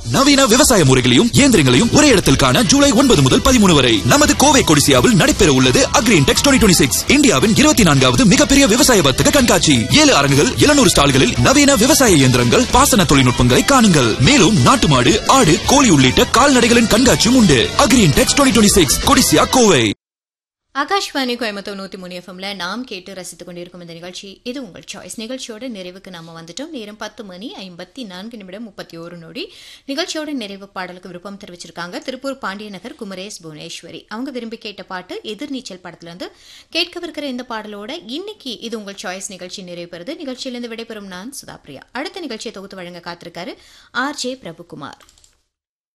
நவீன விவசாய முறைகளையும் இயந்திரங்களையும் ஒரே இடத்தில் காண ஜூலை ஒன்பது முதல் பதிமூணு வரை நமது கோவை கொடிசியாவில் நடைபெற உள்ளது அக்ரீன் டெக்ஸ் டுவெண்ட்டி சிக்ஸ் இந்தியாவின் இருபத்தி நான்காவது மிகப்பெரிய விவசாய வர்த்தக கண்காட்சி ஏழு அரங்குகள் எழுநூறு ஸ்டால்களில் நவீன விவசாய இயந்திரங்கள் பாசன தொழில்நுட்பங்களை காணுங்கள் மேலும் நாட்டு மாடு ஆடு கோழி உள்ளிட்ட கால்நடைகளின் கண்காட்சியும் உண்டு Agri Intex twenty six Codissia Kovai Akashvani Coimbatore நூத்தி மூணு எஃப்எம்ல நாம் கேட்டு ரசித்துக் கொண்டிருக்கும் இந்த நிகழ்ச்சி இது உங்கள் சாய்ஸ் நிகழ்ச்சியோட நிறைவுக்கு நாம வந்துட்டோம் நேரம் பத்து மணி ஐம்பத்தி நான்கு நிமிடம் முப்பத்தி ஒரு நொடி நிகழ்ச்சியோட நிறைவு பாடலுக்கு விருப்பம் தெரிவிச்சிருக்காங்க திருப்பூர் பாண்டியநகர் குமரேஷ் புவனேஸ்வரி அவங்க விரும்பி கேட்ட பாட்டு எதிர்நீச்சல் படத்துல இருந்து கேட்கவிருக்கிற இந்த பாடலோட இன்னைக்கு இது உங்கள் சாய்ஸ் நிகழ்ச்சி நிறைவு பெறுது நிகழ்ச்சியிலிருந்து விடைபெறும் நான் சுதாப்ரியா அடுத்த நிகழ்ச்சியை தொகுத்து வழங்க காத்திருக்காரு ஆர் ஜே பிரபுகுமார்